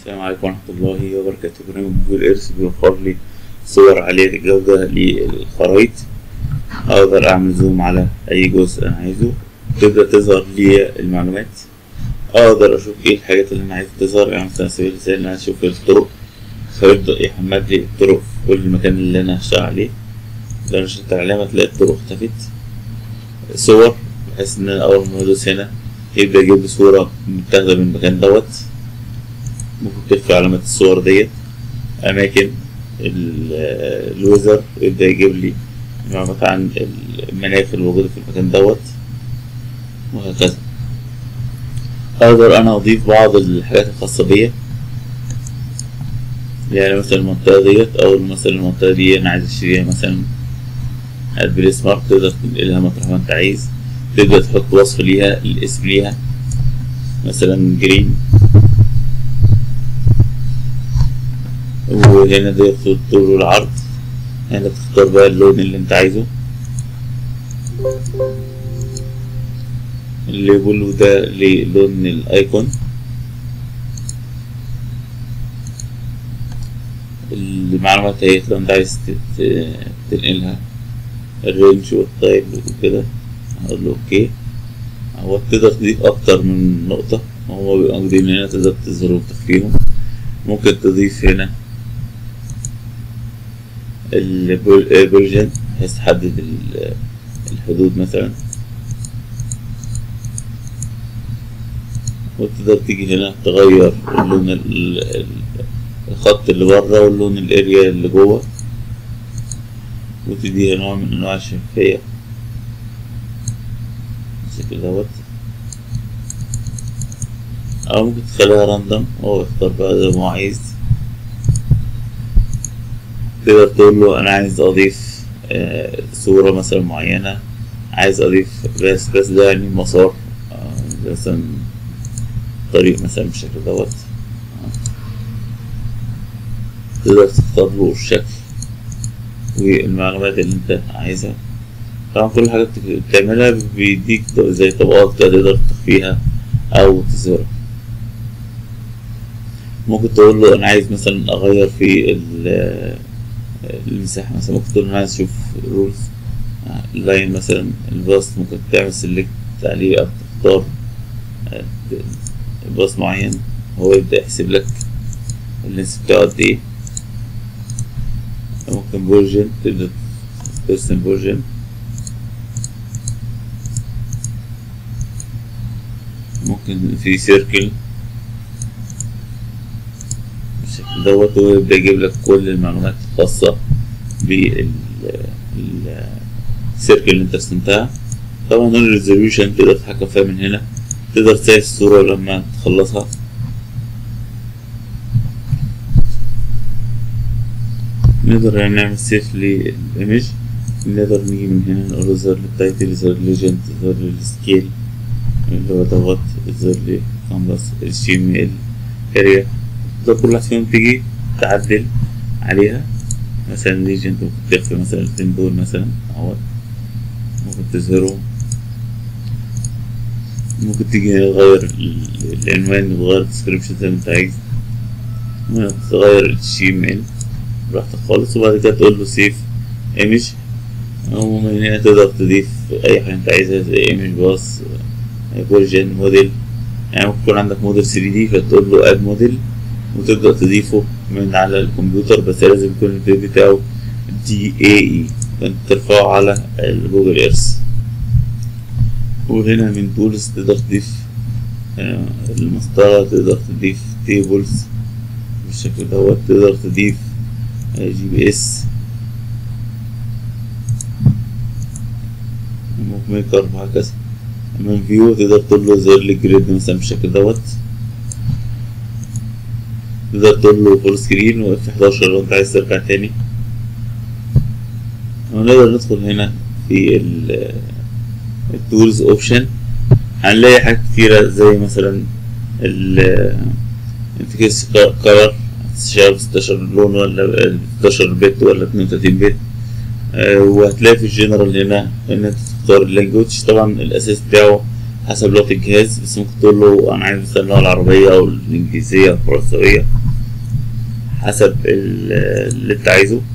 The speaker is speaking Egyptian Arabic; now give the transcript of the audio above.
السلام عليكم ورحمة الله وبركاته برنامج جوجل ايرث بيوفر لي صور عالية الجودة للخرايط أقدر أعمل زوم على أي جزء أنا عايزه تبدأ تظهر لي المعلومات أقدر أشوف إيه الحاجات اللي أنا عايز تظهر يعني مثلا على سبيل المثال إن أنا أشوف الطرق فيبدأ يحمل لي الطرق في كل مكان اللي أنا هشتغل عليه لو أنا شلت العلامة تلاقي الطرق اختفت صور بحيث إن أنا أول ما أدوس هنا يبدأ يجيب لي صورة متاخدة من المكان دوت ممكن تخفي علامات الصور ديت أماكن ال- الويزر يبدأ يجيب لي معلومات عن المناخ الموجودة في المكان دوت وهكذا أقدر أنا أضيف بعض الحاجات الخاصة بيا يعني مثلا المنطقة ديت أو مثلا المنطقة دي أنا عايز أشتريها مثلا هتبري سمارت تقدر تنقلها مطرح ما أنت عايز تبدأ تحط وصف ليها الاسم ليها مثلا جرين وهنا ده الطول والعرض هنا تختار بقى اللون اللي انت عايزه الليبل ده للون الايكون المعلومات اهي لو انت عايز تت- تنقلها الرينج والتايب وكده هقول له اوكي هو تقدر تضيف اكتر من نقطة هو بيبقى موجودين هنا تقدر تظهر وتخفيهم ممكن تضيف هنا البرجن بحيث تحدد ال- الحدود مثلا وتقدر تيجي هنا تغير اللون ال- ال- الخط اللي بره واللون الاريا اللي جوه وتديها نوع من انواع الشفافية بالشكل دوت او ممكن تخليها راندوم هو يختار بقى زي ما هو عايز تقدر تقول له انا عايز اضيف آه، صورة مثلا معينة عايز اضيف بس بس ده يعني مسار آه، زي مثلا طريق مثلا بالشكل دوت آه. تقدر تختار له الشكل والمعلومات اللي انت عايزها طبعا كل حاجة بت- بتعملها بيديك زي طبقات كده تقدر تخفيها او تظهرها ممكن تقول له انا عايز مثلا اغير في ال- المساحة مثلا ممكن تقول له انا عايز اشوف رولز اللاين مثلا الباص ممكن تعمل سيلكت عليه او تختار آه، باص معين هو يبدأ يحسب لك اللينس بتاعه قد ايه ممكن فيرجن تبدأ ترسم فيرجن ممكن في سيركل بالشكل دوت ويبدأ يجيب لك كل المعلومات الخاصة بالسيركل اللي انت رسمتها طبعا الريزوليوشن تقدر تتحكم فيها من هنا تقدر تسيف الصورة لما تخلصها نقدر يعني نعمل سيف للإيمج نقدر نيجي من هنا نقول له ظهر لي التايتل يظهر لي ليجند يظهر لي السكيل اللي هو دوت يظهر لي كانفاس اتش تي ام ال اريا ده كل واحد فيهم تيجي تعدل عليها مثلا ليجند ممكن تخفي مثلا الاتنين دول مثلا اهوت ممكن تظهرهم ممكن تيجي تغير ال- العنوان وتغير الديسكريبشن زي ما انت عايز ممكن تغير ال HTML براحتك خالص وبعد كده تقول له سيف ايمج ومن هنا تقدر تضيف اي حاجة انت عايزها زي ايمج باص فيرجن موديل يعني ممكن يكون عندك موديل 3 دي فتقول له اد موديل وتبدأ تضيفه من على الكمبيوتر بس لازم يكون البيت بتاعه دي اي اي فانت ترفعه على الجوجل ايرث وهنا من تولز تقدر تضيف آه، المسطرة تقدر تضيف تيبلز بالشكل دوت تقدر تضيف آه، جي بي اس موف ميكر وهكذا من فيو تقدر تقول له زر لي جريد مثلا بالشكل دوت تقدر تقول له فول سكرين و اف 11 لو انت عايز ترجع تاني ونقدر ندخل هنا في ال التولز اوبشن هنلاقي حاجات كتيرة زي مثلا ال انتكس كلر تشتغل 16 لون ولا 16 بت ولا 32 بت آه، وهتلاقي في الجنرال هنا ان انت تختار اللانجوج طبعا الاساس بتاعه حسب لغة الجهاز بس ممكن تقول له انا عايز مثلا اللغة العربية او الانجليزية او الفرنسوية حسب ال- اللي انت عايزه